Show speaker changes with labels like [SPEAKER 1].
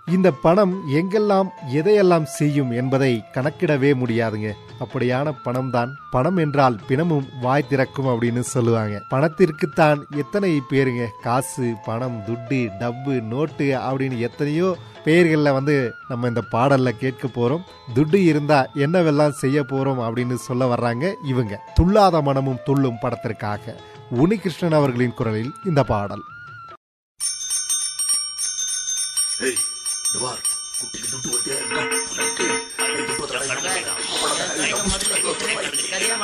[SPEAKER 1] இந்த பணம் எங்கெல்லாம் எதையெல்லாம் செய்யும் என்பதை கணக்கிடவே முடியாதுங்க அப்படியான பணம் தான் பணம் என்றால் பிணமும் வாய் திறக்கும் அப்படின்னு சொல்லுவாங்க பணத்திற்குத்தான் எத்தனை பேருங்க காசு பணம் துட்டு டப்பு நோட்டு அப்படின்னு எத்தனையோ பெயர்களில் வந்து நம்ம இந்த பாடல்ல கேட்க போறோம் துட்டு இருந்தா என்னவெல்லாம் செய்ய போறோம் அப்படின்னு சொல்ல வர்றாங்க இவங்க துள்ளாத மனமும் துள்ளும் படத்திற்காக உனிகிருஷ்ணன் அவர்களின் குரலில் இந்த பாடல்
[SPEAKER 2] ஏய் இந்த பார் குட்டிக்கு துட்டு வருதே என்ன? உனக்கு, ஏய், துட்டு வருதுடா, என்ன பண்ணுறா?